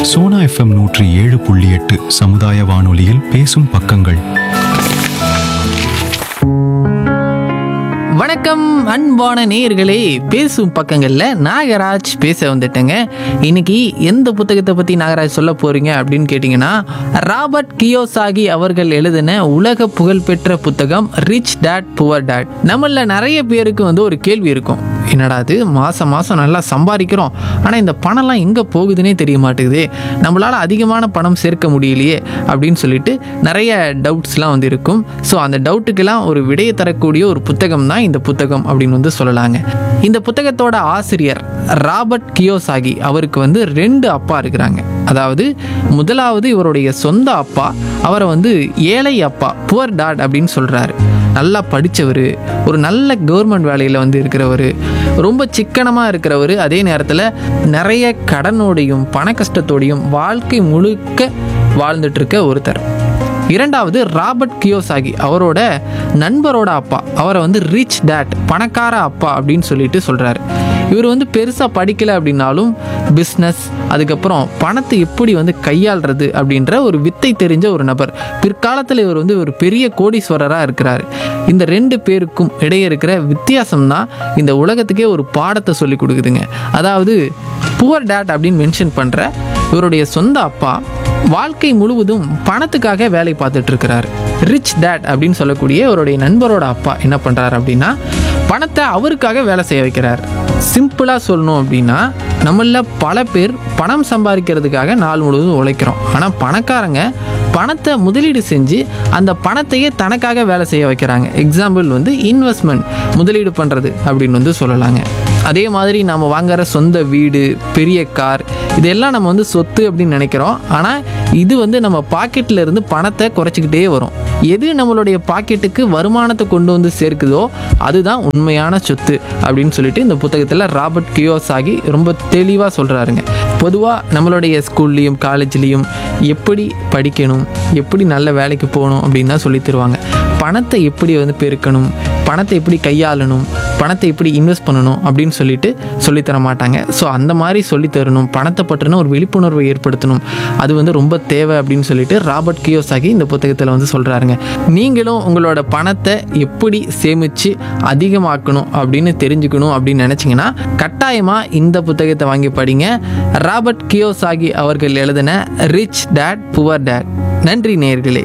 Sona FM நூற்றி ஏழு புள்ளி எட்டு சமுதாய வானொலியில் பேசும் பக்கங்கள் வணக்கம் அன்பான நேயர்களே பேசும் பக்கங்களில் நாகராஜ் பேச வந்துட்டேங்க இன்னைக்கு எந்த புத்தகத்தை பற்றி நாகராஜ் சொல்ல போறீங்க அப்படின்னு கேட்டிங்கன்னா ராபர்ட் கியோசாகி அவர்கள் எழுதின உலக புகழ்பெற்ற புத்தகம் ரிச் டேட் புவர் டேட் நம்மள நிறைய பேருக்கு வந்து ஒரு கேள்வி இருக்கும் என்னடா அது மாதம் மாதம் நல்லா சம்பாதிக்கிறோம் ஆனால் இந்த பணம்லாம் எங்கே போகுதுன்னே தெரிய மாட்டேங்குதே நம்மளால் அதிகமான பணம் சேர்க்க முடியலையே அப்படின்னு சொல்லிட்டு நிறைய டவுட்ஸ்லாம் வந்து இருக்கும் ஸோ அந்த டவுட்டுக்கெல்லாம் ஒரு விடையை தரக்கூடிய ஒரு புத்தகம் தான் இந்த புத்தகம் அப்படின்னு வந்து சொல்லலாங்க இந்த புத்தகத்தோட ஆசிரியர் ராபர்ட் கியோசாகி அவருக்கு வந்து ரெண்டு அப்பா இருக்கிறாங்க அதாவது முதலாவது இவருடைய சொந்த அப்பா அவரை வந்து ஏழை அப்பா புவர் டாட் அப்படின்னு சொல்கிறாரு நல்லா படித்தவர் ஒரு நல்ல கவர்மெண்ட் வேலையில் வந்து இருக்கிறவர் ரொம்ப சிக்கனமாக இருக்கிறவர் அதே நேரத்தில் நிறைய கடனோடையும் பண கஷ்டத்தோடையும் வாழ்க்கை முழுக்க வாழ்ந்துட்டு இருக்க ஒருத்தர் இரண்டாவது ராபர்ட் கியோசாகி அவரோட நண்பரோட அப்பா அவரை வந்து ரிச் டேட் பணக்கார அப்பா அப்படின்னு சொல்லிட்டு சொல்கிறாரு இவர் வந்து பெருசாக படிக்கலை அப்படின்னாலும் பிஸ்னஸ் அதுக்கப்புறம் பணத்தை எப்படி வந்து கையாளுறது அப்படின்ற ஒரு வித்தை தெரிஞ்ச ஒரு நபர் பிற்காலத்தில் இவர் வந்து ஒரு பெரிய கோடீஸ்வரராக இருக்கிறார் இந்த ரெண்டு பேருக்கும் இடையே இருக்கிற வித்தியாசம் தான் இந்த உலகத்துக்கே ஒரு பாடத்தை சொல்லி கொடுக்குதுங்க அதாவது புவர் டேட் அப்படின்னு மென்ஷன் பண்ணுற இவருடைய சொந்த அப்பா வாழ்க்கை முழுவதும் பணத்துக்காக வேலை பார்த்துட்டு இருக்கிறாரு ரிச் டேட் அப்படின்னு சொல்லக்கூடிய அவருடைய நண்பரோட அப்பா என்ன பண்ணுறாரு அப்படின்னா பணத்தை அவருக்காக வேலை செய்ய வைக்கிறார் சிம்பிளாக சொல்லணும் அப்படின்னா நம்மள பல பேர் பணம் சம்பாதிக்கிறதுக்காக நாள் முழுவதும் உழைக்கிறோம் ஆனால் பணக்காரங்க பணத்தை முதலீடு செஞ்சு அந்த பணத்தையே தனக்காக வேலை செய்ய வைக்கிறாங்க எக்ஸாம்பிள் வந்து இன்வெஸ்ட்மெண்ட் முதலீடு பண்ணுறது அப்படின்னு வந்து சொல்லலாங்க அதே மாதிரி நம்ம வாங்குற சொந்த வீடு பெரிய கார் இதெல்லாம் நம்ம வந்து சொத்து அப்படின்னு நினைக்கிறோம் ஆனால் இது வந்து நம்ம பாக்கெட்டில் இருந்து பணத்தை குறைச்சிக்கிட்டே வரும் எது நம்மளுடைய பாக்கெட்டுக்கு வருமானத்தை கொண்டு வந்து சேர்க்குதோ அதுதான் உண்மையான சொத்து அப்படின்னு சொல்லிட்டு இந்த புத்தகத்தில் ராபர்ட் கியோசாகி ரொம்ப தெளிவாக சொல்கிறாருங்க பொதுவாக நம்மளுடைய ஸ்கூல்லையும் காலேஜ்லேயும் எப்படி படிக்கணும் எப்படி நல்ல வேலைக்கு போகணும் அப்படின்னு தான் சொல்லி தருவாங்க பணத்தை எப்படி வந்து பெருக்கணும் பணத்தை எப்படி கையாளணும் பணத்தை எப்படி இன்வெஸ்ட் பண்ணணும் அப்படின்னு சொல்லிட்டு சொல்லித்தர மாட்டாங்க ஸோ அந்த மாதிரி சொல்லி தரணும் பணத்தை பற்றின ஒரு விழிப்புணர்வை ஏற்படுத்தணும் அது வந்து ரொம்ப தேவை அப்படின்னு சொல்லிட்டு ராபர்ட் கியோசாகி இந்த புத்தகத்தில் வந்து சொல்கிறாருங்க நீங்களும் உங்களோட பணத்தை எப்படி சேமித்து அதிகமாக்கணும் அப்படின்னு தெரிஞ்சுக்கணும் அப்படின்னு நினச்சிங்கன்னா கட்டாயமாக இந்த புத்தகத்தை வாங்கி படிங்க ராபர்ட் கியோசாகி அவர்கள் எழுதின ரிச் டேட் புவர் டேட் நன்றி நேயர்களே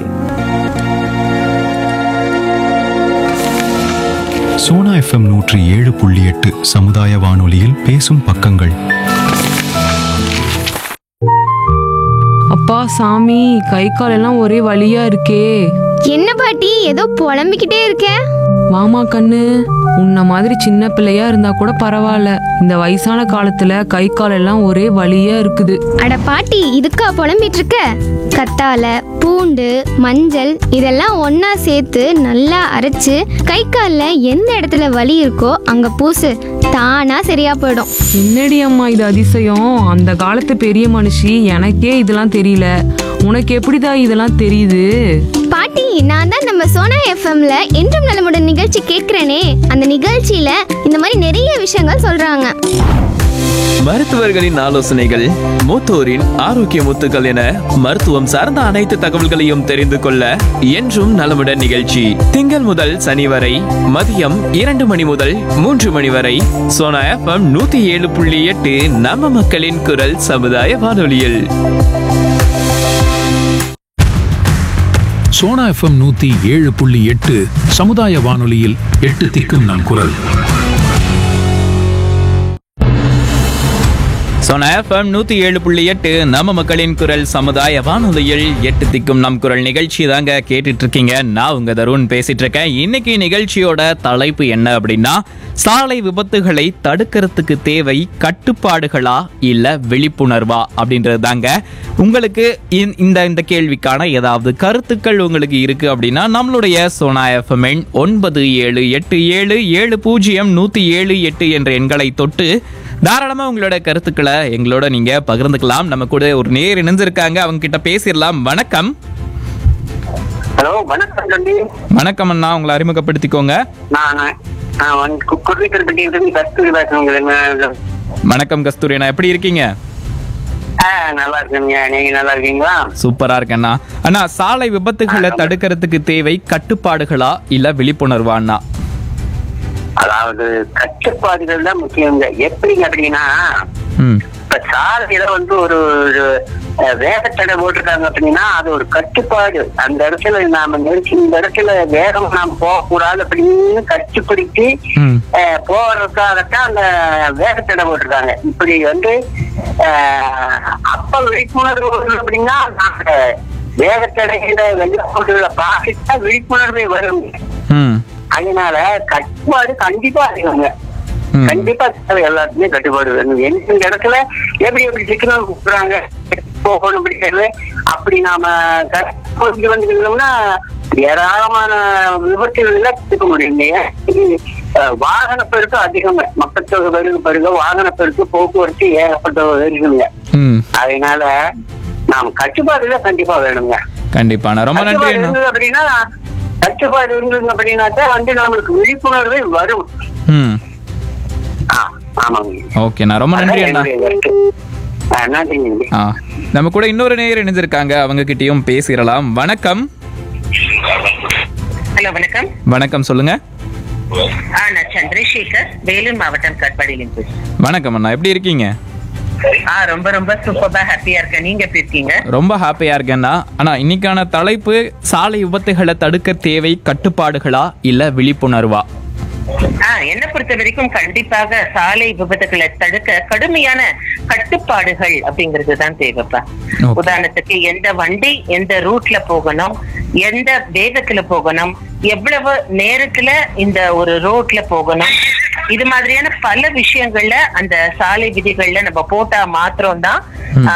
சோனா எஃப்எம் நூற்றி ஏழு புள்ளி எட்டு சமுதாய வானொலியில் பேசும் பக்கங்கள் அப்பா சாமி கை கால் எல்லாம் ஒரே வலியா இருக்கே என்ன பாட்டி ஏதோ புலம்பிக்கிட்டே இருக்க வாமா கண்ணு உன்ன மாதிரி சின்ன பிள்ளையா இருந்தா கூட பரவாயில்ல இந்த வயசான காலத்துல கை கால் எல்லாம் ஒரே வலியா இருக்குது அட பாட்டி இதுக்கா புலம்பிட்டு இருக்க கத்தால பூண்டு மஞ்சள் இதெல்லாம் ஒண்ணா சேர்த்து நல்லா அரைச்சு கை கால்ல எந்த இடத்துல வலி இருக்கோ அங்க பூசு தானா சரியா போயிடும் என்னடி அம்மா இது அதிசயம் அந்த காலத்து பெரிய மனுஷி எனக்கே இதெல்லாம் தெரியல உனக்கு எப்படிதான் இதெல்லாம் தெரியுது பாட்டி நான் தான் நம்ம சோனா எஃப்எம்ல என்றும் நலமுடன் நிகழ்ச்சி கேட்கிறேனே அந்த நிகழ்ச்சியில இந்த மாதிரி நிறைய விஷயங்கள் சொல்றாங்க மருத்துவர்களின் ஆலோசனைகள் மூத்தோரின் ஆரோக்கிய முத்துக்கள் என மருத்துவம் சார்ந்த அனைத்து தகவல்களையும் தெரிந்து கொள்ள என்றும் நலமுடன் நிகழ்ச்சி திங்கள் முதல் சனி வரை மதியம் இரண்டு மணி முதல் மூன்று மணி வரை சோனா எஃப்எம் நூத்தி ஏழு புள்ளி எட்டு நம்ம மக்களின் குரல் சமுதாய வானொலியில் சோனா எஃப்எம் நூத்தி ஏழு புள்ளி எட்டு சமுதாய வானொலியில் எட்டு திக்கும் நம் குரல் சோனா எஃப்எம் நூத்தி ஏழு புள்ளி எட்டு நம்ம மக்களின் குரல் சமுதாய வானொலியில் எட்டு திக்கும் நம் குரல் நிகழ்ச்சி தாங்க கேட்டுட்டு இருக்கீங்க நான் உங்க தருண் பேசிட்டு இருக்கேன் இன்னைக்கு நிகழ்ச்சியோட தலைப்பு என்ன அப்படின்னா சாலை விபத்துகளை தடுக்கிறதுக்கு தேவை கட்டுப்பாடுகளா இல்ல விழிப்புணர்வா அப்படின்றது தாங்க உங்களுக்கு இந்த- இந்த இந்த கேள்விக்கான ஏதாவது கருத்துக்கள் உங்களுக்கு இருக்கு அப்படின்னா நம்மளுடைய சோனா எஃப்எம் எண் ஒன்பது ஏழு எட்டு ஏழு ஏழு பூஜ்ஜியம் நூத்தி ஏழு எட்டு என்ற எண்களை தொட்டு தாராளமா உங்களோட கருத்துக்களை எங்களோட நீங்க பகிர்ந்துக்கலாம் நம்ம கூட ஒரு நேர் இணைஞ்சிருக்காங்க அவங்க கிட்ட பேசிடலாம் வணக்கம் ஹலோ வணக்கம் தம்பி வணக்கம் அண்ணா உங்களை அறிமுகப்படுத்திக்கோங்க நான் நான் வந்து கு- குருவிக்கல்பட்டியிலிருந்து கஸ்தூரி பேசுறேன் உங்களுக்கு என்ன வணக்கம் கஸ்தூரி அண்ணா எப்படி இருக்கீங்க ஆ நல்லா இருக்குங்க நீங்க நல்லா இருக்கீங்களா சூப்பரா இருக்கேண்ணா அண்ணா சாலை விபத்துகளை தடுக்கிறதுக்கு தேவை கட்டுப்பாடுகளா இல்ல விழிப்புணர்வா அண்ணா அதாவது கட்டுப்பாடுகள் தான் முக்கியங்க எப்படிங்க அப்படின்னா ம் இப்ப சாலையில வந்து ஒரு ஒரு, அஹ், வேகத்தடை போட்டிருக்காங்க அப்படின்னா அது ஒரு கட்டுப்பாடு அந்த இடத்துல நாம நிறுத்தி இந்த இடத்துல வேகம் நாம் போகக்கூடாது அப்படின்னு கட்டுப்படுத்தி ம் அஹ், போறதுக்காகத்தான் அந்த வேகத்தடை போட்டிருக்காங்க இப்படி வந்து அஹ், அப்ப விழிப்புணர்வு வரும் அப்படின்னா நாங்க வேகத்தடைகிற வெளிநாடுகளை பார்த்துட்டா விழிப்புணர்வே வரும் ம் அதனால கட்டுப்பாடு கண்டிப்பா அதிகங்க ம். கண்டிப்பா தேவை எல்லாத்துக்குமே கட்டுப்பாடு வேணும் எந்தெந்த இடத்துல எப்படி எப்படி சிக்கனம் கொடுக்குறாங்க போகணும் அப்படிங்கிறது அப்படி நாம கட்டுப்பாடு வந்துருந்தோம்னா ஏராளமான விபத்துகள்ல தடுக்க முடியும் இல்லையா இது, அஹ், வாகன பெருக்கு அதிகம் மக்கள் தொகை பெருக பெருக வாகன பெருக்கு போக்குவரத்து ஏகப்பட்ட இருக்குங்க ம் அதனால நாம் கட்டுப்பாடுல கண்டிப்பா வேணுங்க கண்டிப்பாண்ணா ரொம்ப நன்றி கட்டுப்பாடு அண்ணா இருந்தது அப்படின்னா கட்டுப்பாடு இருந்தது அப்படின்னாக்கா வந்து நம்மளுக்கு விழிப்புணர்வே வரும் ம் ஆ, ஆமாங்க ஓகேண்ணா ரொம்ப நன்றி அதான் அண்ணா என்னுடைய கருத்து. ஆ, நன்றிங்க ஆ நம்ம கூட இன்னொரு நேயர் இணைஞ்சிருக்காங்க அவங்க கிட்டயும் பேசிடலாம் வணக்கம் ஹலோ வணக்கம் வணக்கம் சொல்லுங்க ஆ நான் சந்திரசேகர் வேலூர் மாவட்டம் கட்பாடியிலிருந்து பேசுறேன். வணக்கம் அண்ணா எப்படி இருக்கீங்க ஆ ரொம்ப ரொம்ப சூப்பரா ஹாப்பியா இருக்கேன் நீங்க எப்படி இருக்கீங்க ரொம்ப ஹாப்பியா இருக்கேன்னா ஆனா இன்னைக்கான தலைப்பு சாலை விபத்துகளை தடுக்க தேவை கட்டுப்பாடுகளா இல்ல விழிப்புணர்வா ஆ என்ன பொறுத்த வரைக்கும் கண்டிப்பாக சாலை விபத்துகளை தடுக்க கடுமையான கட்டுப்பாடுகள் அப்படிங்கிறது தான் தேவைப்பா Okay. உதாரணத்துக்கு எந்த வண்டி எந்த ரூட்ல போகணும் எந்த வேகத்துல போகணும் எவ்வளவு நேரத்துல இந்த ஒரு ரோட்ல போகணும் இது மாதிரியான பல விஷயங்கள்ல அந்த சாலை விதிகள்ல நம்ம போட்டா மாத்திரம் தான்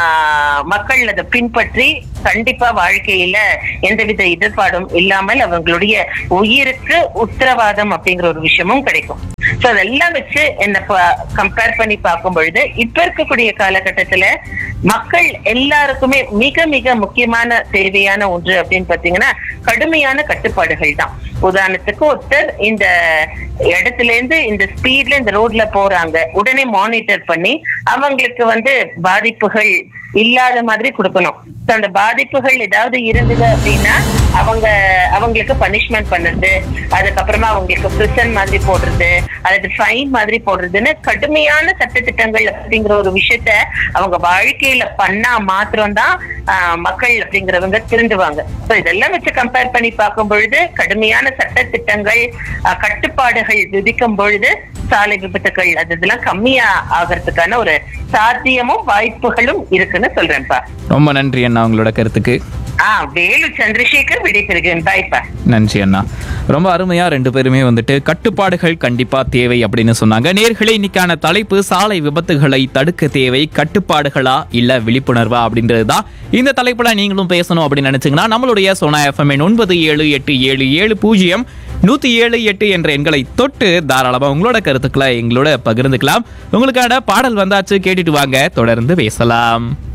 மக்கள் அதை பின்பற்றி கண்டிப்பா வாழ்க்கையில எந்தவித எதிர்ப்பாடும் இல்லாமல் அவங்களுடைய உயிருக்கு உத்தரவாதம் அப்படிங்கிற ஒரு விஷயமும் கிடைக்கும் சோ அதெல்லாம் வச்சு என்ன கம்பேர் பண்ணி பார்க்கும் பொழுது இப்ப இருக்கக்கூடிய காலகட்டத்துல மக்கள் எல்லாருக்குமே மிக மிக முக்கியமான தேவையான ஒன்று அப்படின்னு பாத்தீங்கன்னா கடுமையான கட்டுப்பாடுகள் தான் உதாரணத்துக்கு ஒருத்தர் இந்த இடத்துல இருந்து இந்த ஸ்பீட்ல இந்த ரோட்ல போறாங்க உடனே மானிட்டர் பண்ணி அவங்களுக்கு வந்து பாதிப்புகள் இல்லாத மாதிரி கொடுக்கணும் So, அந்த பாதிப்புகள் ஏதாவது இருந்தது அப்படின்னா அவங்க அவங்களுக்கு பனிஷ்மெண்ட் பண்ணுறது அதுக்கப்புறமா அவங்களுக்கு பிரிசன் மாதிரி போடுறது அல்லது ஃபைன் மாதிரி போடுறதுன்னு கடுமையான சட்டத்திட்டங்கள் அப்படிங்கிற ஒரு விஷயத்த அவங்க வாழ்க்கையில பண்ணா மாத்திரம்தான் ஆஹ், மக்கள் அப்படிங்கிறவங்க திருந்துவாங்க ஸோ இதெல்லாம் வச்சு கம்பேர் பண்ணி பார்க்கும் பொழுது கடுமையான சட்டத்திட்டங்கள் ஆஹ், கட்டுப்பாடுகள் விதிக்கும் பொழுது சாலை விபத்துகள் அது இதெல்லாம் கம்மியா ஆகிறதுக்கான ஒரு சாத்தியமும் வாய்ப்புகளும் இருக்குன்னு சொல்றேன்ப்பா ரொம்ப நன்றி அண்ணா உங்களோட கருத்துக்கு ஆ வேலு சந்திரசேகர் விடைபெறுகிறேன் பாய்ப்பா நன்றி அண்ணா ரொம்ப அருமையா ரெண்டு பேருமே வந்துட்டு கட்டுப்பாடுகள் கண்டிப்பா தேவை அப்படின்னு சொன்னாங்க நேர்களை இன்னைக்கான தலைப்பு சாலை விபத்துகளை தடுக்க தேவை கட்டுப்பாடுகளா இல்ல விழிப்புணர்வா அப்படின்றது தான் இந்த தலைப்புல நீங்களும் பேசணும் அப்படின்னு நினைச்சீங்கன்னா நம்மளுடைய சோனா எஃப்எம் ஒன்பது ஏழு எட்டு ஏழு ஏழு பூஜ்ஜியம் நூத்தி ஏழு எட்டு என்ற எண்களை தொட்டு தாராளமா உங்களோட கருத்துக்களை எங்களோட பகிர்ந்துக்கலாம் உங்களுக்கான பாடல் வந்தாச்சு கேட்டுட்டு வாங்க தொடர்ந்து பேசலாம்